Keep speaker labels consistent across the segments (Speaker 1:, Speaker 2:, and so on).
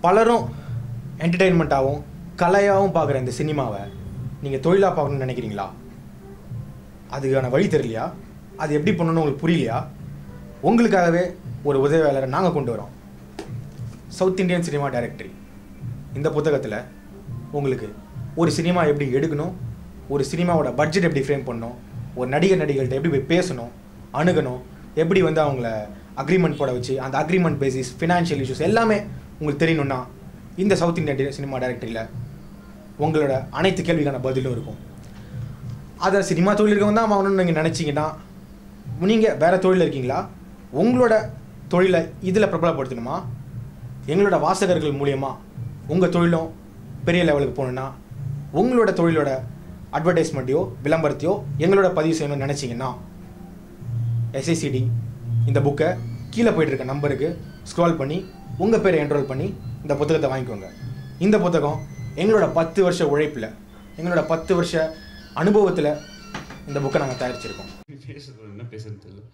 Speaker 1: பலரும் என்டர்டெயின்மெண்ட்டாகவும் கலையாகவும் பார்க்குற இந்த சினிமாவை நீங்கள் தொழிலாக பார்க்கணும்னு நினைக்கிறீங்களா அதுக்கான வழி தெரியலையா அது எப்படி பண்ணணும்னு உங்களுக்கு புரியலையா உங்களுக்காகவே ஒரு உதவியாளரை நாங்கள் கொண்டு வரோம் சவுத் இந்தியன் சினிமா டைரக்டரி இந்த புத்தகத்தில் உங்களுக்கு ஒரு சினிமா எப்படி எடுக்கணும் ஒரு சினிமாவோட பட்ஜெட் எப்படி ஃப்ரேம் பண்ணணும் ஒரு நடிகர் நடிகர்கள்ட்ட எப்படி போய் பேசணும் அணுகணும் எப்படி வந்து அவங்கள அக்ரிமெண்ட் போட வச்சு அந்த அக்ரிமெண்ட் பேசிஸ் ஃபினான்ஷியல் இஷ்யூஸ் எல்லாமே உங்களுக்கு தெரியணும்னா இந்த சவுத் இந்தியன் சினிமா டைரக்டரியில் உங்களோட அனைத்து கேள்விக்கான பதிலும் இருக்கும் அதை சினிமா தொழில் இருக்கவங்க தான் வாங்கணும்னு நீங்கள் நினச்சிங்கன்னா நீங்கள் வேறு தொழிலில் இருக்கீங்களா உங்களோட தொழிலை இதில் பிரபலப்படுத்தணுமா எங்களோட வாசகர்கள் மூலியமா உங்கள் தொழிலும் பெரிய லெவலுக்கு போகணுன்னா உங்களோட தொழிலோட அட்வர்டைஸ்மெண்ட்டையோ விளம்பரத்தையோ எங்களோட பதிவு செய்யணும்னு நினச்சிங்கன்னா எஸ்ஐசிடி இந்த புக்கை கீழே போயிட்டு இருக்க நம்பருக்கு ஸ்க்ரால் பண்ணி உங்கள் பேரை என்ரோல் பண்ணி இந்த புத்தகத்தை வாங்கிக்கோங்க இந்த புத்தகம் எங்களோட பத்து வருஷ உழைப்பில் எங்களோட பத்து வருஷ அனுபவத்தில் இந்த புக்கை நாங்கள் தயாரிச்சிருக்கோம்
Speaker 2: பேசுறது என்ன பேசுறது தெரியல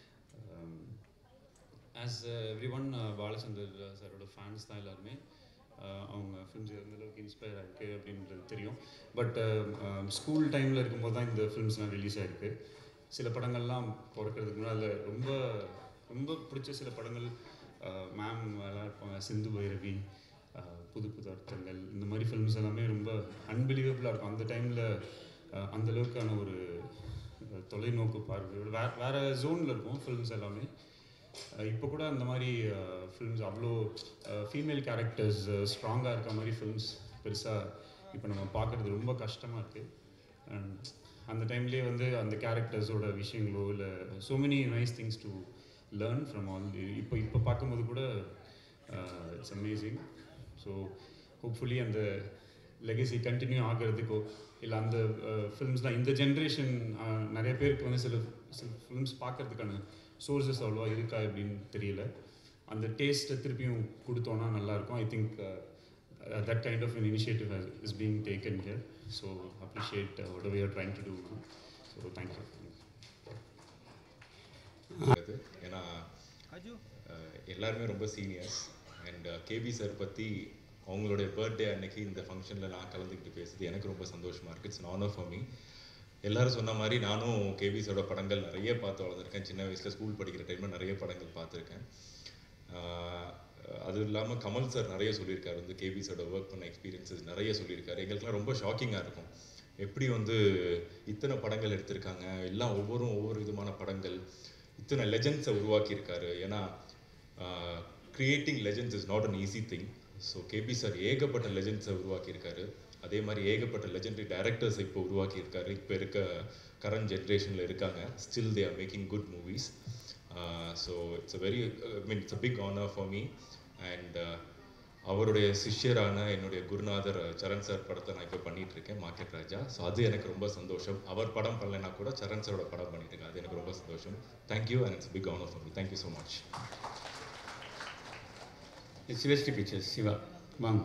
Speaker 2: ஆஸ் எவ்ரி ஒன் பாலச்சந்தர் சாரோட ஃபேன்ஸ் தான் எல்லாருமே Uh, அவங்க ஃபிலிம்ஸ் எந்த அளவுக்கு இன்ஸ்பயர் ஆயிருக்கு அப்படின்றது தெரியும் பட் ஸ்கூல் டைமில் இருக்கும்போது தான் இந்த ஃபிலிம்ஸ்லாம் ரிலீஸ் ஆயிருக்கு சில படங்கள்லாம் பிறக்கிறதுக்கு முன்னாடி அதில் ரொம்ப ரொம்ப பிடிச்ச சில படங்கள் மேம் எல்லாம் இருப்பாங்க சிந்து பைரவி uh, புது புது அர்த்தங்கள் இந்த மாதிரி ஃபிலிம்ஸ் எல்லாமே ரொம்ப அன்பிலீவபிளாக இருக்கும் அந்த டைமில் அந்த அளவுக்கான ஒரு அஹ், தொலைநோக்கு பார்வை வே வேறு ஜோனில் இருக்கும் ஃபிலிம்ஸ் எல்லாமே அஹ், இப்போ கூட அந்த மாதிரி ஃபிலிம்ஸ் அவ்வளோ ஃபீமேல் கேரக்டர்ஸ் ஸ்ட்ராங்காக இருக்க மாதிரி ஃபிலிம்ஸ் பெருசாக இப்போ நம்ம பார்க்குறது ரொம்ப கஷ்டமாக இருக்குது அந்த டைம்லேயே வந்து அந்த கேரக்டர்ஸோட விஷயங்களோ இல்லை so many nice things to learn from all இப்போ இப்போ பார்க்கும்போது கூட இட்ஸ் அமேசிங் ஸோ ஹோப்ஃபுல்லி அந்த லெகசி கண்டினியூ ஆகிறதுக்கோ இல்லை அந்த ஃபிலிம்ஸ்லாம் இந்த ஜென்ரேஷன் நிறைய பேருக்கு வந்து சில சில ஃபிலிம்ஸ் பார்க்கறதுக்கான சோர்சஸ் அவ்வளோவா இருக்கா அப்படின்னு தெரியல அந்த டேஸ்ட்டை திருப்பியும் கொடுத்தோன்னா நல்லாயிருக்கும் I think that kind of an initiative has, is being taken here so appreciate uh, whatever you're trying to do now so thank you
Speaker 3: அது ஏன்னா அஹ், எல்லாருமே ரொம்ப சீனியர்ஸ் அண்ட் கேபி சார் பற்றி அவங்களுடைய பர்த்டே அன்னைக்கு இந்த ஃபங்க்ஷனில் நான் கலந்துக்கிட்டு பேசுறது எனக்கு ரொம்ப சந்தோஷமாக இருக்குது இட்ஸ் ஆனர் ஃபார் மீ எல்லாரும் சொன்ன மாதிரி நானும் கேபி சாரோட படங்கள் நிறைய பார்த்து வளர்ந்துருக்கேன் சின்ன வயசில் ஸ்கூல் படிக்கிற டைமில் நிறைய படங்கள் பார்த்துருக்கேன் ஆஹ், அது இல்லாமல் கமல் சார் நிறைய சொல்லியிருக்காரு வந்து கேபி சாரோட ஒர்க் பண்ண எக்ஸ்பீரியன்ஸஸ் நிறைய சொல்லியிருக்காரு எங்களுக்குலாம் ரொம்ப ஷாக்கிங்காக இருக்கும் எப்படி வந்து இத்தனை படங்கள் எடுத்திருக்காங்க எல்லாம் ஒவ்வொரு ஒவ்வொரு விதமான படங்கள் இத்தனை லெஜெண்ட்ஸை உருவாக்கியிருக்காரு ஏன்னா creating legends is not an easy thing so KB sir ஏகப்பட்ட லெஜெண்ட்ஸை உருவாக்கியிருக்காரு அதே மாதிரி ஏகப்பட்ட லெஜெண்டரி டைரக்டர்ஸ் இப்போ உருவாக்கியிருக்காரு இப்போ இருக்க கரண்ட் ஜென்ரேஷனில் இருக்காங்க still they are making good movies so it's a very mean it's a big honour for me and அவருடைய சிஷ்யரான என்னுடைய குருநாதர் சரண் சார் படத்தை நான் இப்போ பண்ணிட்டு இருக்கேன் மார்க்கெட் ராஜா ஸோ அது எனக்கு ரொம்ப சந்தோஷம் அவர் படம் பண்ணலைன்னா கூட சரண் சாரோட படம் பண்ணிட்டு இருக்கேன் அது எனக்கு ரொம்ப சந்தோஷம் thank you and it's big honour for me thank you so much
Speaker 4: Sivasri pictures Siva வாங்க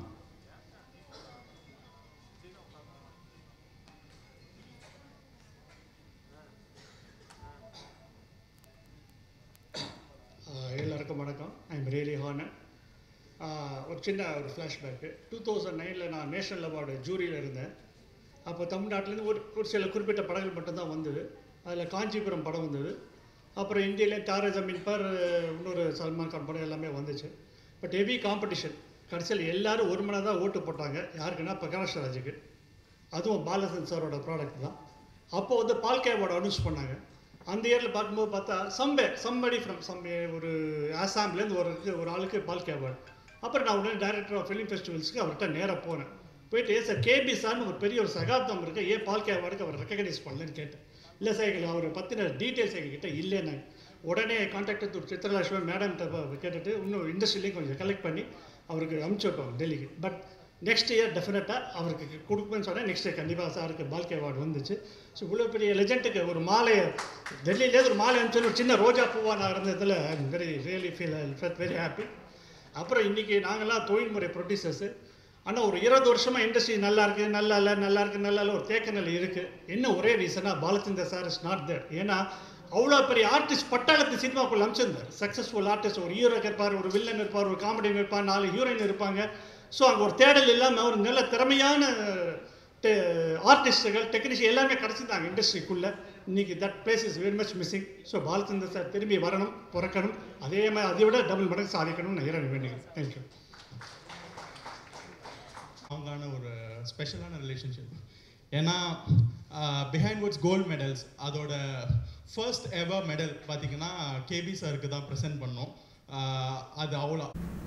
Speaker 5: ஆஹ் எல்லாருக்கும் வணக்கம் ஐ எம் ரியலி ஹானர் ஒரு சின்ன ஒரு ஃப்ளாஷ்பேக்கு டூ தௌசண்ட் நைனில் நான் நேஷனல் அவார்டு ஜூரியில் இருந்தேன் அப்போ தமிழ்நாட்டிலேருந்து ஒரு ஒரு சில குறிப்பிட்ட படங்கள் மட்டும்தான் வந்தது அதில் காஞ்சிபுரம் படம் வந்தது அப்புறம் இந்தியிலே தார ஜமீன் பர் இன்னொரு சல்மான் கான் படம் எல்லாமே வந்துச்சு பட் ஹெவி காம்படிஷன் கடைசியில் எல்லாரும் ஒரு மணி தான் ஓட்டு போட்டாங்க யாருக்குன்னா பிரகாஷ் ராஜுக்கு அதுவும் பாலசன் சாரோட ப்ராடக்ட் தான் அப்போ வந்து பால்கே அவார்டு அனௌன்ஸ் பண்ணாங்க அந்த இயரில் பார்க்கும்போது பார்த்தா சம்பே சம்படி ஃப்ரம் சம் ஒரு ஆசாம்லேருந்து ஒரு ஒரு ஆளுக்கு பால்கே அவார்டு அப்புறம் நான் உடனே டைரக்டர் ஆஃப் ஃபிலிம் ஃபெஸ்டிவல்ஸ்க்கு அவர்கிட்ட நேராக போனேன் போயிட்டு ஏன் சார் கேபி சார்னு ஒரு பெரிய ஒரு சகாப்தம் இருக்கு ஏன் பால்கே அவார்டுக்கு அவர் ரெக்கக்னைஸ் பண்ணலன்னு கேட்டேன் இல்லை சார் எங்களுக்கு அவர் பற்றின டீட்டெயில்ஸ் எங்ககிட்ட இல்லைன்னாங்க உடனே கான்டாக்ட் எடுத்து சித்ரலட்சுமி மேடம் கேட்டுட்டு இன்னும் இண்டஸ்ட்ரியிலையும் கொஞ்சம் கலெக்ட் பண்ணி அவருக்கு அனுப்பிச்சி விட்டோம் டெல்லிக்கு பட் நெக்ஸ்ட் இயர் டெஃபினட்டாக அவருக்கு கொடுப்பேன்னு சொன்னேன் நெக்ஸ்ட் இயர் கண்டிப்பாக சாருக்கு பால்கே அவார்டு வந்துச்சு ஸோ இவ்வளோ பெரிய லெஜெண்டுக்கு ஒரு மாலையை டெல்லியிலே ஒரு மாலை அனுப்பிச்சு ஒரு சின்ன ரோஜா பூவாக நான் இருந்ததில் I very really feel very happy அப்புறம் இன்றைக்கி நாங்கள்லாம் தொழில்முறை ப்ரொடியூசர்ஸு ஆனால் ஒரு இருபது வருஷமாக இண்டஸ்ட்ரி நல்லா இருக்கு நல்லா இல்லை நல்லா இருக்கு நல்லா இல்லை ஒரு தேக்க நிலை இருக்குது என்ன ஒரே ரீசனாக Balachander sir is not there ஏன்னா அவ்வளோ பெரிய ஆர்டிஸ்ட் பட்டாளத்து சினிமாக்குள்ள அமிச்சிருந்தார் சக்ஸஸ்ஃபுல் ஆர்டிஸ்ட் ஒரு ஹீரோ இருப்பார் ஒரு வில்லன் இருப்பார் ஒரு காமெடியன் இருப்பார் நாலு ஹீரோயின் இருப்பாங்க ஸோ அங்கே ஒரு தேடல் இல்லாமல் ஒரு நல்ல திறமையான ஆர்டிஸ்ட்டுகள் டெக்னீஷியன் எல்லாமே கிடச்சிருந்தாங்க இண்டஸ்ட்ரிக்குள்ளே இன்னைக்கு that place is very much missing so Balachander sir திரும்பி வரணும் பிறக்கணும் அதே மாதிரி அதை விட டபுள் மடங்கு சாதிக்கணும்னு நான் இறைவன் வேண்டிக்கிறேன் தேங்க்யூ
Speaker 6: ஸ்ட்ராங்கான ஒரு ஸ்பெஷலான ரிலேஷன்ஷிப் ஏன்னா பிஹைண்ட் வுட்ஸ் கோல்ட் மெடல்ஸ் அதோட ஃபர்ஸ்ட் எவர் மெடல் பார்த்தீங்கன்னா கேபி சாருக்கு தான் ப்ரெசென்ட் பண்ணோம் ஆஹ் அது அவ்வளோ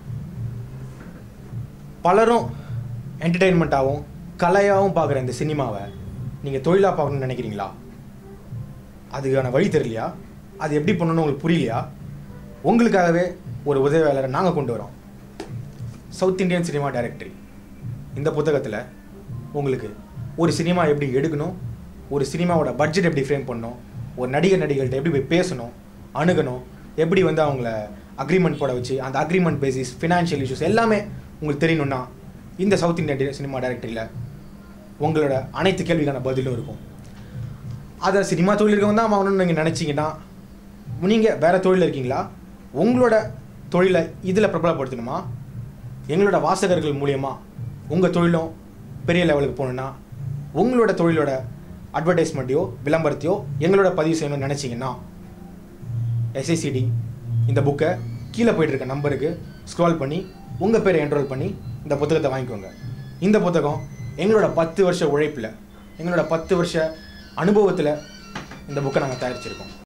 Speaker 1: பலரும் என்டர்டெயின்மெண்ட்டாகவும் கலையாகவும் பார்க்குற இந்த சினிமாவை நீங்கள் தொழிலாக பார்க்கணும்னு நினைக்கிறீங்களா அதுக்கான வழி தெரியலையா அது எப்படி பண்ணணும்னு உங்களுக்கு புரியலையா உங்களுக்காகவே ஒரு உதவியாளரை நாங்கள் கொண்டு வரோம் சவுத் இந்தியன் சினிமா டைரக்டரி இந்த புத்தகத்தில் உங்களுக்கு ஒரு சினிமா எப்படி எடுக்கணும் ஒரு சினிமாவோட பட்ஜெட் எப்படி ஃப்ரேம் பண்ணணும் ஒரு நடிகர் நடிகர்கள்ட்ட எப்படி போய் பேசணும் அணுகணும் எப்படி வந்து அவங்கள அக்ரிமெண்ட் போட வச்சு அந்த அக்ரிமெண்ட் பேசிஸ் ஃபினான்ஷியல் இஷ்யூஸ் எல்லாமே உங்களுக்கு தெரியணும்னா இந்த சவுத் இந்தியன் சினிமா டைரக்டரியில் உங்களோட அனைத்து கேள்விக்கான பதிலும் இருக்கும் அதை சினிமா தொழில் இருக்கவங்க தான் வாங்கணும்னு நீங்கள் நினச்சிங்கன்னா நீங்கள் வேறு தொழிலில் இருக்கீங்களா உங்களோட தொழிலை இதில் பிரபலப்படுத்தணுமா எங்களோட வாசகர்கள் மூலியமாக உங்கள் தொழிலும் பெரிய லெவலுக்கு போகணுன்னா உங்களோட தொழிலோட அட்வர்டைஸ்மெண்ட்டையோ விளம்பரத்தையோ எங்களோட பதிவு செய்யணும்னு நினச்சிங்கன்னா எஸ்ஐசிடி இந்த புக்கை கீழே போயிட்டு இருக்க நம்பருக்கு ஸ்க்ரால் பண்ணி உங்கள் பேரை என்ரோல் பண்ணி இந்த புத்தகத்தை வாங்கிக்கோங்க இந்த புத்தகம் எங்களோட பத்து வருஷ உழைப்பில் எங்களோட பத்து வருஷ அனுபவத்தில் இந்த புக்கை நாங்கள் தயாரிச்சிருக்கோம்